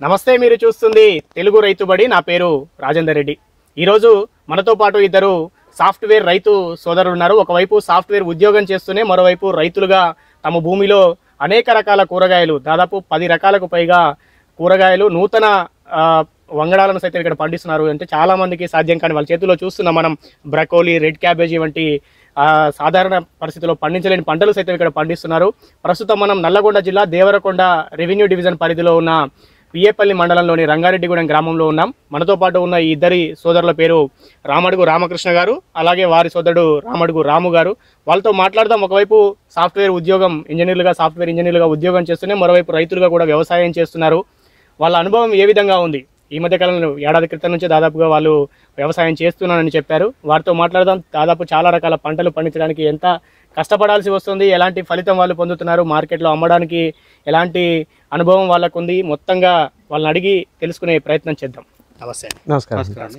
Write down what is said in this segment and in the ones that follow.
నమస్తే మీరు చూస్తుంది తెలుగు రైతుబడి నా పేరు రాజేందర్ రెడ్డి ఈరోజు మనతో పాటు ఇద్దరు సాఫ్ట్వేర్ రైతు సోదరులు ఉన్నారు ఒకవైపు సాఫ్ట్వేర్ ఉద్యోగం చేస్తూనే మరోవైపు రైతులుగా తమ భూమిలో అనేక రకాల కూరగాయలు దాదాపు పది రకాలకు పైగా కూరగాయలు నూతన ఆ, వంగడాలను సైతం ఇక్కడ పండిస్తున్నారు అంటే చాలా మందికి సాధ్యం కానీ వాళ్ళ చేతిలో చూస్తున్నాం మనం బ్రకోలీ రెడ్ క్యాబేజీ వంటి ఆ, సాధారణ పరిస్థితుల్లో పండించలేని పంటలు సైతం ఇక్కడ పండిస్తున్నారు ప్రస్తుతం మనం నల్లగొండ జిల్లా దేవరకొండ రెవెన్యూ డివిజన్ పరిధిలో ఉన్న పిఏపల్లి మండలంలోని రంగారెడ్డిగూడెం గ్రామంలో ఉన్నాం మనతో పాటు ఉన్న ఈ ఇద్దరి సోదరుల పేరు రామడుగు రామకృష్ణ గారు అలాగే వారి సోదరుడు రామడుగు రాము గారు వాళ్ళతో మాట్లాడదాం ఒకవైపు సాఫ్ట్వేర్ ఉద్యోగం ఇంజనీర్లుగా సాఫ్ట్వేర్ ఇంజనీర్లుగా ఉద్యోగం చేస్తూనే మరోవైపు రైతులుగా కూడా వ్యవసాయం చేస్తున్నారు వాళ్ళ అనుభవం ఏ విధంగా ఉంది ఈ మధ్య కాలంలో ఏడాది క్రితం నుంచి దాదాపుగా వాళ్ళు వ్యవసాయం చేస్తున్నానని చెప్పారు వారితో మాట్లాడదాం దాదాపు చాలా రకాల పంటలు పండించడానికి ఎంత కష్టపడాల్సి వస్తుంది ఎలాంటి ఫలితం వాళ్ళు పొందుతున్నారు మార్కెట్లో అమ్మడానికి ఎలాంటి అనుభవం వాళ్ళకు ఉంది మొత్తంగా వాళ్ళని అడిగి తెలుసుకునే ప్రయత్నం చేద్దాం నమస్తే నమస్కారం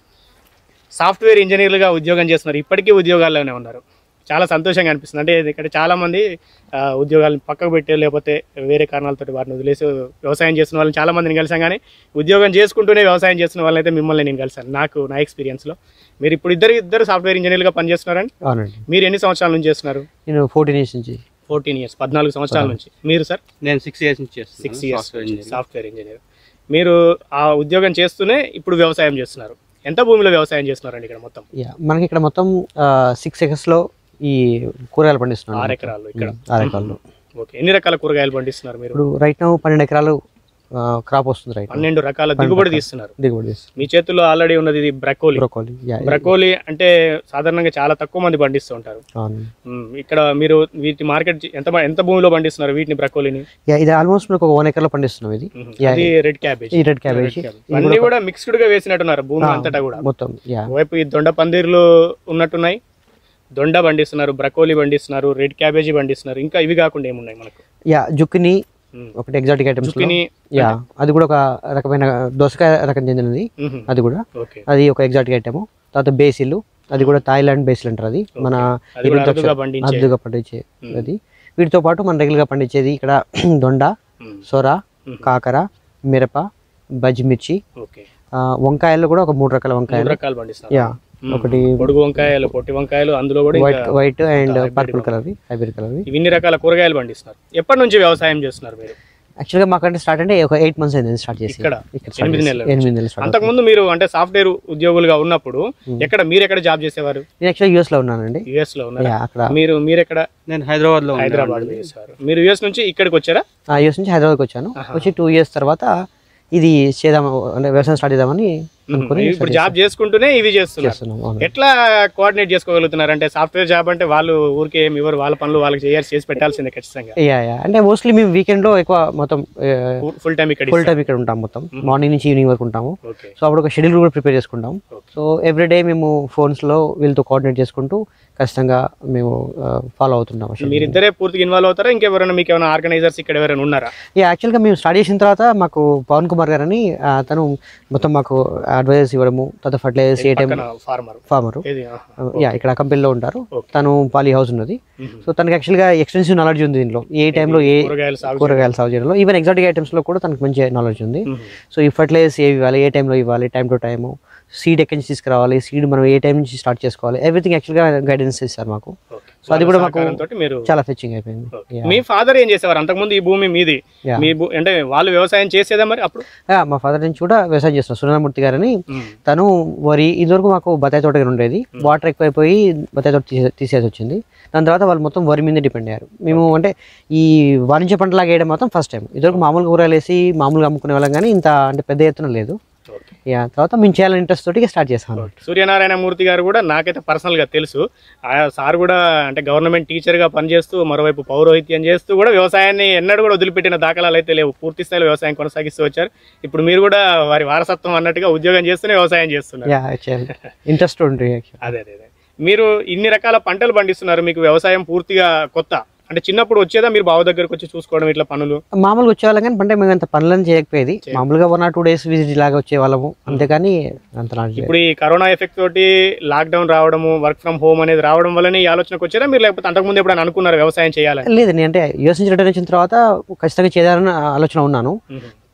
సాఫ్ట్వేర్ ఇంజనీర్లుగా ఉద్యోగం చేస్తున్నారు ఇప్పటికీ ఉద్యోగాల్లోనే ఉన్నారు చాలా సంతోషంగా అనిపిస్తుంది అంటే ఇక్కడ చాలా మంది ఆ, ఉద్యోగాలను పక్కకు పెట్టి లేకపోతే వేరే కారణాలతో వాటిని వదిలేసి వ్యవసాయం చేస్తున్న వాళ్ళని చాలా మందిని కలిసాం కానీ ఉద్యోగం చేసుకుంటూనే వ్యవసాయం చేస్తున్న వాళ్ళని అయితే మిమ్మల్ని నేను కలిసాను నాకు నా ఎక్స్పీరియన్స్లో మీరు ఇప్పుడు ఇద్దరు ఇద్దరు సాఫ్ట్వేర్ ఇంజనీర్లుగా పనిచేస్తున్నారండి అవునండి మీరు ఎన్ని సంవత్సరాల నుంచి చేస్తున్నారు నేను ఫోర్టీన్ ఇయర్స్ నుంచి ఫోర్టీన్ ఇయర్స్ పద్నాలుగు సంవత్సరాల నుంచి మీరు సార్ నేను సిక్స్ ఇయర్స్ నుంచి చేస్తున్నాను six years software engineering. Software engineer మీరు ఆ ఉద్యోగం చేస్తూనే ఇప్పుడు వ్యవసాయం చేస్తున్నారు ఎంత భూమిలో వ్యవసాయం చేస్తున్నారండి ఇక్కడ మొత్తం యా మనకి ఇక్కడ మొత్తం సిక్స్ ఎకర్స్లో ఈ కూరగాయలు పండిస్తున్నాం ఆరు ఎకరాలు ఇక్కడ ఆరు ఎకరాలు ఓకే ఎన్ని రకాల కూరగాయలు పండిస్తున్నారు మీరు ఇప్పుడు రైట్ నౌ పన్నెండు ఎకరాలు క్రాప్ వస్తుంది రైట్ పన్నెండు రకాల దిగుబడి తీస్తున్నారు దిగుబడి చేస్తుంది మీ చేతుల్లో ఆల్రెడీ ఉన్నది ఇది బ్రకోలి బ్రోకోలీ యా బ్రకోలి అంటే సాధారణంగా చాలా తక్కువ మంది పండిస్తూ ఉంటారు అవును మ్మ్. ఇక్కడ మీరు వీటి మార్కెట్ ఎంత ఎంత భూమిలో పండిస్తున్నారు వీటిని బ్రకోలిని యా ఇది ఆల్మోస్ట్ మనకు ఒక వన్ ఎకర్లో పండిస్తున్నాం ఇది మ్మ్. యా, అది రెడ్ క్యాబేజ్ ఈ రెడ్ క్యాబేజ్ అన్ని కూడా మిక్స్డ్ గా వేసినట్టున్నారు భూమి అంతటా కూడా మొత్తం యా వైపు ఈ దొండ పందిర్లు ఉన్నట్టున్నాయి దొండ పండిస్తున్నారు బ్రకోలి పండిస్తున్నారు రెడ్ క్యాబేజీ పండిస్తున్నారు ఇంకా ఇవి కాకుండా ఏమున్నాయి మనకు యా జుక్కిని మ్మ్. ఒకటి ఎగ్జాటిక్ ఐటమ్స్ చుక్కిని యా అది కూడా ఒక రకమైన దోసకాయ రకం చెందినది మ్మ్. అది కూడా ఓకే అది ఒక ఎగ్జాటిక్ ఐటమ్ తర్వాత బేసిల్ అది కూడా థాయిలాండ్ బేసిల్ అంటారు అది మన అది కూడా ఇరుంతో అరుదుగా పండించే అద్దుగా పండించే అది వీటితో పాటు మన రెగ్యులర్గా పండించేది ఇక్కడ దొండ మ్మ్. సొర మ్మ్. కాకర మిరప బజ్మిర్చి ఓకే ఆ, వంకాయల్లో కూడా ఒక మూడు రకాల మూడు వంకాయలు రకాలు పండిస్తున్నారు యా మ్మ్. ఒకటి పొడుగు వంకాయలు పొట్టి వంకాయలు అందులో కూడా వైట్ ఇంకా white and hybrid purple colour hybrid colour ఇవి ఇన్ని రకాల కూరగాయలు పండిస్తున్నారు ఎప్పటి నుంచి వ్యవసాయం చేస్తున్నారు మీరు యాక్చువల్గా మాకంటే స్టార్ట్ అంటే ఒక ఎయిట్ మంత్స్ అయింది స్టార్ట్ చేసి ఇక్కడ ఇక్కడ start ఎనిమిది చేసి. నెలల ఎనిమిది నెలలు స్టార్ట్ అంతకుముందు మీరు అంటే సాఫ్ట్వేర్ ఉద్యోగులుగా ఉన్నప్పుడు ఎక్కడ మీరు ఎక్కడ జాబ్ చేసేవారు నేను యాక్చువల్గా యూఎస్ లో ఉన్నానండి యుఎస్ లో ఉన్నారు యా అక్కడ మీరు మీరు ఎక్కడ నేను హైదరాబాద్ లో హైదరాబాద్ లో చేసేవారు మీరు యుఎస్ నుంచి ఇక్కడికి వచ్చారా యూఎస్ నుంచి హైదరాబాద్కి వచ్చాను వచ్చి టూ ఇయర్స్ తర్వాత ఇది చేద్దాం అంటే వ్యవసాయం స్టార్ట్ చేద్దామని అనుకుని ఇప్పుడు జాబ్ చేసుకుంటూనే ఇవి చేస్తున్నారు చేస్తున్నాం అవును ఎట్లా కోఆర్డినేట్ చేసుకోగలుగుతున్నారు అంటే సాఫ్ట్వేర్ జాబ్ అంటే వాళ్ళు ఊరికే ఏమి ఇవ్వరు వాళ్ళ పనులు వాళ్ళకి చేయాల్సి చేసి పెట్టాల్సిందే ఖచ్చితంగా యా యా అంటే మోస్ట్లీ మేము వీకెండ్ లో ఎక్కువ మొత్తం ఫుల్ టైం ఇక్కడ ఫుల్ టైం ఇక్కడ ఉంటాం మొత్తం మార్నింగ్ నుంచి ఈవినింగ్ వరకు ఉంటాము ఓకే సో అప్పుడు ఒక షెడ్యూల్ కూడా ప్రిపేర్ చేసుకుంటాం Okay. సో ఎవ్రీడే మేము phones లో వీళ్ళతో కోఆర్డినేట్ చేసుకుంటూ ఖచ్చితంగా మేము ఫాలో అవుతున్నాం మీరిద్దరే పూర్తిగా ఇన్వాల్వ్ అవుతారా ఇంకెవరైనా మీకు ఏమైనా ఆర్గనైజర్స్ ఇక్కడ ఎవరైనా ఉన్నారా యా యాక్చువల్గా మేము స్టార్ట్ చేసిన తర్వాత మాకు పవన్ కుమార్ గారని ఆ, తను మొత్తం మాకు అడ్వైజర్స్ ఇవ్వడము తర్వాత ఫర్టిలైజర్స్ ఏ టైం ఫార్మర్ ఫార్మరు ఏది యా ఇక్కడ కంపెనీలో ఉంటారు Okay. తను పాలీ హౌస్ ఉన్నది సో తనకి యాక్చువల్గా ఎక్స్టెన్సివ్ నాలెడ్జ్ ఉంది దీనిలో ఏ టైంలో ఏ కూరగాయలు సాగు కూరగాయలు సాగు చేయడంలో ఈవెన్ ఎగ్జాటిక్ ఐటమ్స్లో కూడా తనకు మంచి నాలెడ్జ్ ఉంది మ్మ్. సో ఈ ఫర్టిలైజర్స్ ఏ ఇవ్వాలి ఏ టైంలో ఇవ్వాలి టైం టు టైము సీడ్ ఎక్కడి నుంచి తీసుకురావాలి సీడ్ మనం ఏ టైం నుంచి స్టార్ట్ చేసుకోవాలి ఎవ్రీథింగ్ యాక్చువల్గా గైడెన్స్ ఇస్తారు మాకు Okay. సో అది కూడా మాకు సహకారంతో మీరు చాలా ఫెచ్చింగ్ అయిపోయింది Okay. మీ ఫాదర్ ఏం చేసేవారు అంతకుముందు ఈ భూమి మీది Yeah. మీ భూ- అంటే వాళ్ళు వ్యవసాయం చేసేదా మరి అప్పుడు Yeah, మా ఫాదర్ నుంచి కూడా వ్యవసాయం చేస్తున్నారు సురేంద్రమూర్తి గారని తను వరి ఇదివరకు మాకు బత్తాయి తోట ఉండేది వాటర్ ఎక్కువైపోయి బత్తాయి తోట తీసే తీసేసి వచ్చింది దాని తర్వాత వాళ్ళు మొత్తం వరి మీద డిపెండ్ అయ్యారు మేము అంటే ఈ వాణిజ్య పంటలాగా వేయడం మాత్రం ఫస్ట్ టైం ఇదివరకు మామూలుగా కూరగాయలు వేసి మామూలుగా అమ్ముకునే వాళ్ళం కానీ ఇంత అంటే పెద్ద ఎత్తున లేదు Okay. యా తర్వాత మేము చేయాలని ఇంట్రెస్ట్ తోటి స్టార్ట్ చేసాం సూర్యనారాయణ మూర్తి గారు కూడా నాకైతే పర్సనల్ గా తెలుసు ఆ సార్ కూడా అంటే గవర్నమెంట్ టీచర్ గా పనిచేస్తూ మరోవైపు పౌరోహిత్యం చేస్తూ కూడా వ్యవసాయాన్ని ఎన్నడూ కూడా వదిలిపెట్టిన దాఖలాలు అయితే లేవు పూర్తి స్థాయిలో వ్యవసాయం కొనసాగిస్తూ వచ్చారు ఇప్పుడు మీరు కూడా వారి వారసత్వం అన్నట్టుగా ఉద్యోగం చేస్తూనే వ్యవసాయం చేస్తున్నారు యా ఇంట్రెస్ట్ ఉంటుంది అదే అదే అదే మీరు ఇన్ని రకాల పంటలు పండిస్తున్నారు మీకు వ్యవసాయం పూర్తిగా కొత్త అంటే చిన్నప్పుడు వచ్చేదా మీరు బావ దగ్గరకు వచ్చి చూసుకోవడం ఇట్లా పనులు మామూలుగా వచ్చేవాళ్ళం కానీ అంటే మేము అంత పనులను చేయకపోయేది మామూలుగా one or two days visit లాగా వచ్చేవాళ్ళము అంతేకాని అంత నాకు లేదు. ఇప్పుడు ఈ కరోనా ఎఫెక్ట్ తోటి లాక్డౌన్ రావడము వర్క్ ఫ్రమ్ హోమ్ అనేది రావడం వల్లనే ఈ ఆలోచనకు వచ్చారా మీరు లేకపోతే అంతకుముందు ఎప్పుడైనా అనుకున్నారు వ్యవసాయం చేయాలని లేదండి అంటే యూఎస్ నుంచి రిటర్న్ వచ్చిన తర్వాత ఖచ్చితంగా చేయాలని ఆలోచన ఉన్నాను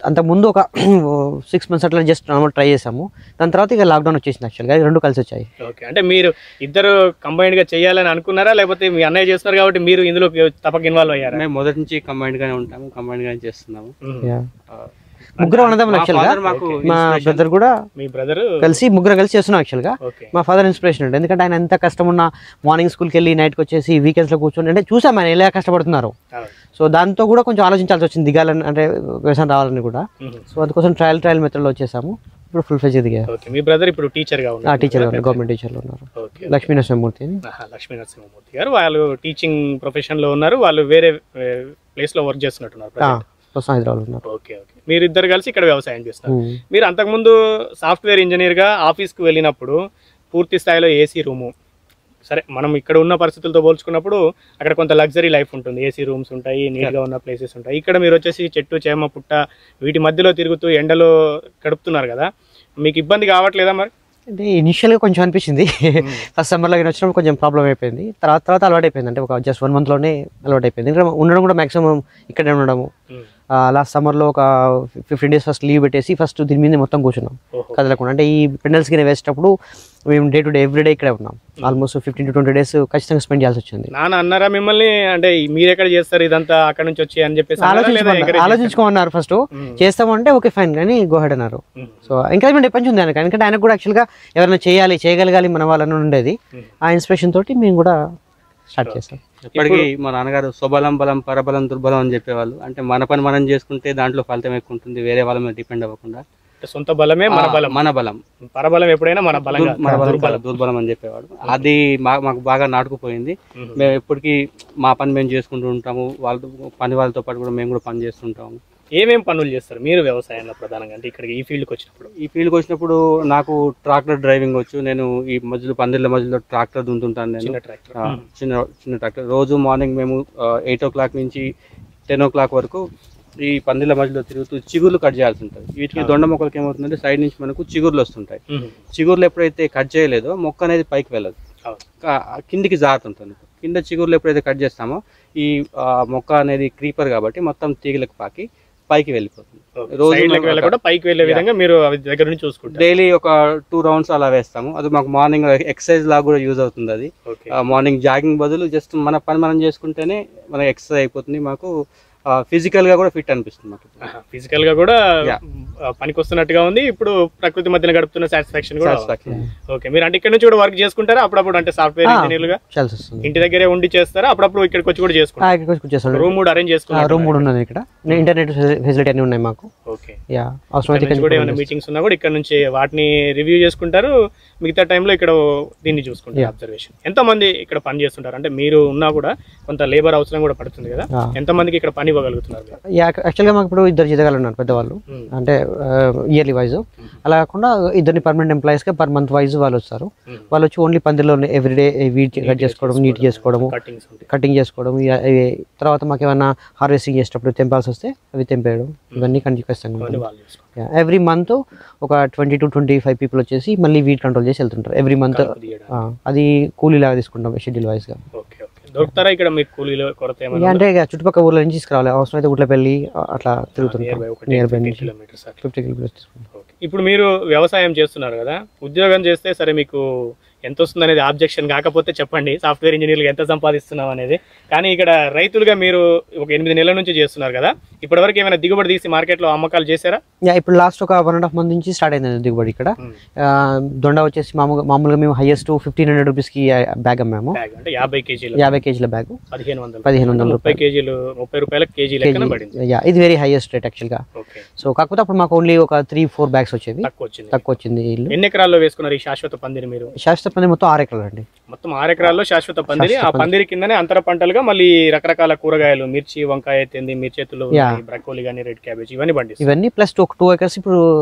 అంత ముందు ఒక సిక్స్ మంత్స్ అట్లా జస్ట్ నార్మల్ ట్రై చేసాము దాని తర్వాత ఇక లాక్డౌన్ వచ్చేసింది యాక్చువల్గా రెండు కలిసి వచ్చాయి ఓకే అంటే మీరు ఇద్దరు కంబైన్డ్ గా చేయాలని అనుకున్నారా లేకపోతే మీ అన్నయ్య చేస్తున్నారు కాబట్టి మీరు ఇందులో తప్పక ఇన్వాల్వ్ అయ్యారా మేము మొదటి నుంచి కంబైన్డ్ గానే ఉంటాము కంబైన్డ్ గానే చేస్తున్నాము మ్మ్. Yeah. ఆ, ముగ్గురు అన్నదమ్ములు మా యాక్చువల్గా father మాకు మా inspiration. బ్రదర్ కూడా మీ బ్రదర్ కలిసి ముగ్గురు కలిసి చేస్తున్నాం యాక్చువల్గా ఓకే మా ఫాదర్ ఇన్స్పిరేషన్ ఉంటుంది ఎందుకంటే ఆయన ఎంత కష్టం ఉన్న మార్నింగ్ స్కూల్కి వెళ్ళి నైట్కి వచ్చేసి వీకెండ్స్లో కూర్చొని అంటే చూసాం ఆయన ఎలా కష్టపడుతున్నారు సో దాంతో కూడా కొంచెం ఆలోచించాల్సి వచ్చింది దిగాలని అంటే వ్యవసాయం రావాలని కూడా సో అందుకోసం ట్రయల్ ట్రయల్ మెథడ్లో వచ్చేసాము ఇప్పుడు ఫుల్ ఫేజ్ దిగారు ఓకే మీ బ్రదర్ ఇప్పుడు టీచర్ గా ఆ ఉన్నారు టీచర్ గవర్నమెంట్ టీచర్లు ఉన్నారు ఓకే లక్ష్మీ నరసింహమూర్తి అని ఆహా, లక్ష్మీ నరసింహమూర్తి గారు వాళ్ళు టీచింగ్ ప్రొఫెషన్ లో ఉన్నారు వాళ్ళు వేరే ప్లేస్ లో వర్క్ చేస్తున్నట్టున్నారు ఆ, present. ప్రస్తుతం హైదరాబాద్ ఉన్నారు ఓకే ఓకే మీరు ఇద్దరు కలిసి ఇక్కడ వ్యవసాయం చేస్తున్నారు ఉమ్. మీరు అంతకుముందు సాఫ్ట్వేర్ ఇంజనీర్ గా ఆఫీస్ కు వెళ్ళినప్పుడు పూర్తి స్థాయిలో ఏసీ రూము సరే మనం ఇక్కడ ఉన్న పరిస్థితులతో పోల్చుకున్నప్పుడు అక్కడ కొంత లగ్జరీ లైఫ్ ఉంటుంది ఏసీ రూమ్స్ ఉంటాయి నీట్ గా ఉన్న ప్లేసెస్ ఉంటాయి ఇక్కడ మీరు వచ్చేసి చెట్టు చేమ పుట్ట వీటి మధ్యలో తిరుగుతూ ఎండలో గడుపుతున్నారు కదా మీకు ఇబ్బంది కావట్లేదా మరి అంటే ఇనిషియల్గా కొంచెం అనిపించింది ఫస్ట్ సమ్మర్లో వచ్చినప్పుడు కొంచెం ప్రాబ్లం అయిపోయింది తర్వాత తర్వాత అలవాటు అయిపోయింది అంటే ఒక జస్ట్ వన్ మంత్లోనే అలవాటు అయిపోయింది ఇంకా ఉండడం కూడా మాక్సిమం ఇక్కడే ఉండడము లాస్ట్ సమ్మర్లో ఒక ఫిఫ్టీన్ డేస్ ఫస్ట్ లీవ్ పెట్టేసి ఫస్ట్ దీని మీద మొత్తం కూర్చున్నాం ఓహో. కదలకుండా అంటే ఈ పెండల్స్ కింద వేసేటప్పుడు మేము day to day every day ఇక్కడే ఉన్నాం almost fifteen to twenty days ఖచ్చితంగా స్పెండ్ చేయాల్సి వచ్చింది నాన్న అన్నారా మిమ్మల్ని అంటే మీరు ఎక్కడ చేస్తారు ఇదంతా అక్కడ నుంచి వచ్చి అని చెప్పేసి అన్నారా? లేదా ఆలోచించుకోమన్నారు encourage చేశారా? ఆలోచించుకోమన్నారు ఫస్ట్ మ్మ్. చేస్తామంటే ఓకే ఫైన్ కానీ గో హెడ్ అన్నారు మ్మ్. సో ఎంకరేజ్మెంట్ ఎప్పటి నుంచి ఉంది ఆయనకి ఎందుకంటే ఆయనకు కూడా యాక్చువల్గా ఎవరైనా చేయాలి చేయగలగాలి మన వాళ్ళని ఉండేది మ్మ్. ఆ ఇన్స్పిరేషన్ తోటి మేము కూడా స్టార్ట్ చేస్తాం ఎప్పటికీ మా నాన్నగారు స్వబలం బలం పరబలం దుర్బలం అని చెప్పేవాళ్ళు అంటే మన పని మనం చేసుకుంటే దాంట్లో ఫలితం ఎక్కువ ఉంటుంది వేరే వాళ్ళ మీద డిపెండ్ అవ్వకుండా అంటే సొంత బలమే మన ఆ, బలం మన బలం పరబలం ఎప్పుడైనా మన బలంగా దుర్- మన బలం దుర్బలం కాదు, దుర్బలం అని చెప్పేవాడు అది మా- మాకు బాగా నాటుకుపోయింది మ్మ్. మేము ఎప్పటికీ మా పని మేము చేసుకుంటూ ఉంటాము వాళ్ళతో పని వాళ్ళతో పాటు కూడా మేము కూడా పని చేస్తుంటాము ఏమేం పనులు చేస్తారు మీరు వ్యవసాయంలో ప్రధానంగా అంటే ఇక్కడికి ఈ ఫీల్డ్కి వచ్చినప్పుడు ఈ ఫీల్డ్కి వచ్చినప్పుడు నాకు ట్రాక్టర్ డ్రైవింగ్ వచ్చు నేను ఈ మధ్యలో పందిళ్ళ మధ్యలో ట్రాక్టర్ దుంతుంటాను నేను చిన్న ట్రాక్టర్ ఆ, చిన్న చిన్న ట్రాక్టర్ రోజు మార్నింగ్ మేము ఎయిట్ ఓ క్లాక్ నుంచి టెన్ ఓ క్లాక్ వరకు ఈ పందిళ్ళ మధ్యలో తిరుగుతూ చిగుర్లు కట్ చేయాల్సి ఉంటుంది వీటికి దొండ మొక్కలకి ఏమవుతుందంటే సైడ్ నుంచి మనకు చిగుర్లు వస్తుంటాయి చిగుర్లు ఎప్పుడైతే కట్ చేయలేదో మొక్క అనేది పైకి వెళ్ళదు కా- కిందికి జారుతుంటుంది కింద చిగుర్లు ఎప్పుడైతే కట్ చేస్తామో ఈ ఆ, మొక్క అనేది క్రీపర్ కాబట్టి మొత్తం తీగలకు పాకి పైకి వెళ్ళిపోతుంది రోజు సైడ్లకు వెళ్ళకుండా పైకి వెళ్ళే విధంగా మీరు అవి దగ్గర నుంచి చూసుకుంటారు డైలీ ఒక టూ రౌండ్స్ అలా వేస్తాము అది మాకు మార్నింగ్ ఎక్సర్సైజ్ లాగా కూడా యూజ్ అవుతుంది అది ఓకే మార్నింగ్ జాగింగ్ బదులు జస్ట్ మన పని మనం చేసుకుంటేనే మనకి ఎక్సర్సైజ్ అయిపోతుంది మాకు ఫిజికల్ గా కూడా ఫిట్ అనిపిస్తుంది మాకు ఫిజికల్ గా కూడా Yeah. ఆ, పనికొస్తున్నట్టుగా ఉంది ఇప్పుడు ప్రకృతి మధ్యన గడుపుతున్న సాటిస్ఫాక్షన్ కూడా Satisfaction. ఓకే మీరు అంటే ఇక్కడ నుంచి కూడా వర్క్ చేసుకుంటారా అప్పుడప్పుడు అంటే సాఫ్ట్వేర్ ఆ. ఇంజనీర్లుగా చేయాల్సి వస్తుంది ఇంటి దగ్గరే ఉండి చేస్తారా అప్పుడప్పుడు ఇక్కడికి వచ్చి కూడా ఆ, చేసుకుంటారు ఇక్కడికి వచ్చి కూర్చేస్తాను రూమ్ కూడా అరేంజ్ చేసుకున్నారు రూమ్ కూడా ఉన్నది ఇక్కడ ఇంటర్నెట్ ఫెసిలిటీ అన్ని ఉన్నాయి మాకు ఓకే యా అవసరం అయితే ఇక్కడ నుంచి కూడా ఏమైనా మీటింగ్స్ ఉన్నా కూడా ఇక్కడ నుంచి వాటిని రివ్యూ చేసుకుంటారు మిగతా టైంలో ఇక్కడ దీన్ని చూసుకుంటారు Yeah. అబ్జర్వేషన్ ఎంత మంది ఇక్కడ పని చేస్తుంటారు అంటే మీరు ఉన్నా కూడా కొంత లేబర్ అవసరం కూడా పడుతుంది కదా Ah. ఎంత మందికి ఇక్కడ పని ఇవ్వగలుగుతున్నారు మీరు? యా యాక్చువల్గా మాకు ఇప్పుడు ఇద్దరు జీతగాలు ఉన్నారు పెద్దవాళ్ళు Hmm. అంటే ఇయర్లీ వైజ్ అలా కాకుండా ఇద్దరిని పర్మనెంట్ ఎంప్లాయీస్గా పర్ మంత్ వైజ్ వాళ్ళు వస్తారు Hmm. వాళ్ళు వచ్చి ఓన్లీ పందిలో ఎవ్రీడే వీట్ కట్ చేసుకోవడం నీట్ చేసుకోవడము కటింగ్స్ ఉంటాయి కటింగ్ చేసుకోవడం ఇక ఇవి తర్వాత మాకు ఏమైనా హార్వెస్టింగ్ చేసేటప్పుడు తెంపాల్సి వస్తే అవి తెంపేయడం ఇవన్నీ కంటిన్యూ అవన్నీ ఖచ్చితంగా వాళ్ళు చూసుకుంటారు ఎవ్రీ మంత్ ఒక twenty to twenty five people వచ్చేసి మళ్ళీ వీట్ కంట్రోల్ చేసి వెళ్తుంటారు ఎవ్రీ మంత్ కలుపు తీయడం. అది కూలీ లాగా తీసుకుంటాం షెడ్యూల్ వైజ్గా ఓకే ఓకే దొరుకుతారా ఇక్కడ మీకు కూలీలో కొరత ఇక ఏమైనా అంటే ఇక చుట్టుపక్కల ఊర్ల నుంచి తీసుకురావాలి అవసరం అయితే ఊట్ల పెళ్ళి అట్లా నియర్ తిరుగుతుంటాం బై ఒక నియర్ బై 10 నుంచి కిలోమీటర్స్ అట్లా ఫిఫ్టీ కిలోమీటర్స్ తీసుకుంటాం ఓకే. ఇప్పుడు మీరు వ్యవసాయం చేస్తున్నారు కదా ఉద్యోగం చేస్తే సరే మీకు ఎంత వస్తుంది అనేది ఆబ్జెక్షన్ కాకపోతే చెప్పండి సాఫ్ట్వేర్ ఇంజనీర్లు ఎంత సంపాదిస్తున్నాం అనేది కానీ ఇక్కడ రైతులుగా మీరు ఒక ఎనిమిది నెలల నుంచి చేస్తున్నారు కదా ఇప్పటివరకు ఏమైనా దిగుబడి తీసి మార్కెట్లో అమ్మకాలు చేశారా యా ఇప్పుడు లాస్ట్ ఒక వన్ అండ్ హాఫ్ మంత్ నుంచి స్టార్ట్ అయింది దిగుబడి ఇక్కడ ఆ, దొండ వచ్చేసి మామూలుగా మామూలుగా మేము హైయెస్ట్ ఫిఫ్టీన్ హండ్రెడ్ రూపీస్కి బ్యాగ్ అమ్మాము బ్యాగ్ అంటే యాభై కేజీలు యాభై కేజీల బ్యాగ్ పదిహేను వందలు పదిహేను వందల ముప్పై కేజీలు ముప్పై రూపాయల కేజీ లెక్కన పడింది యా ఇది వెరీ హైయెస్ట్ రేట్ యాక్చువల్గా ఓకే సో కాకపోతే అప్పుడు మాకు ఓన్లీ ఒక త్రీ ఫోర్ బ్యాగ్స్ వచ్చేవి తక్కువ వచ్చింది తక్కువ వచ్చింది ఇల్లు ఎన్ని ఎకరాల్లో వేసుకున్నారు ఈ శాశ్వత పందిరి మీరు శాస్త్ర పని మొత్తం ఆరు ఎకరాలు అండి మొత్తం ఆరు ఎకరాల్లో శాశ్వత పందిరి ఆ పందిరి కిందనే అంతర పంటలుగా మళ్ళీ రకరకాల కూరగాయలు మిర్చి వంకాయ తెంది మిర్చేతులు Yeah. బ్రకోలి కానీ రెడ్ క్యాబేజ్ ఇవన్నీ పండిస్తారు ఇవన్నీ ప్లస్ ఒక టూ ఎకర్స్ ఇప్పుడు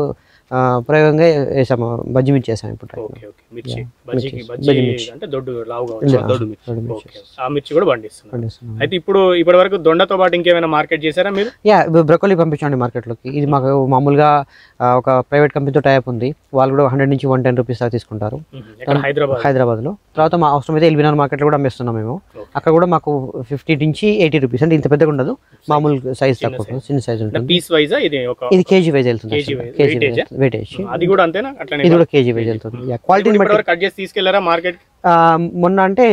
ఆ, ప్రయోగంగా వేసాము బజ్జి మిర్చి వేసాము ఇప్పుడు ఓకే ఓకే మిర్చి Yeah, బజ్జీకి మిర్చి. బజ్జీ బజ్జీ మిర్చి. అంటే దొడ్డు లావుగా Yeah, వచ్చే దొడ్డు మిర్చి దొడ్డు మిర్చి. ఓకే ఆ మిర్చి కూడా పండిస్తున్నారు పండిస్తున్నాము. అయితే ఇప్పుడు ఇప్పటి వరకు దొండతో పాటు ఇంకేమైనా మార్కెట్ చేశారా మీరు యా బ్రొకోలీ పంపించండి మార్కెట్లోకి ఇది మాకు మామూలుగా ఆ, ఒక ప్రైవేట్ కంపెనీతో టైప్ ఉంది వాళ్ళు కూడా హండ్రెడ్ నుంచి వన్ టెన్ రూపీస్ దాకా తీసుకుంటారు ఎక్కడ హైదరాబాద్ హైదరాబాద్లో తర్వాత మా అవసరం అయితే ఎల్బీనార్ మార్కెట్లో కూడా అమ్మేస్తున్నాం మేము అక్కడ కూడా మాకు ఫిఫ్టీ నుంచి ఎయిటీ రూపీస్ అంటే ఇంత పెద్దగా ఉండదు మామూలు సైజ్ తక్కువ ఉంటుంది. చిన్న సైజ్ ఉంటుంది పీస్ వైజా ఇది ఒక ఇది కేజీ వైజ్ వెళ్తుంది KG wise KG weightage weightage అది కూడా అంతేనా అట్లనే ఇది కూడా కేజీ వైజ్ వెళ్తుంది క్వాలిటీని బట్టి ఇప్పటివరకు కట్ చేసి తీసుకెళ్లారా మార్కెట్ ఆ, మొన్న అంటే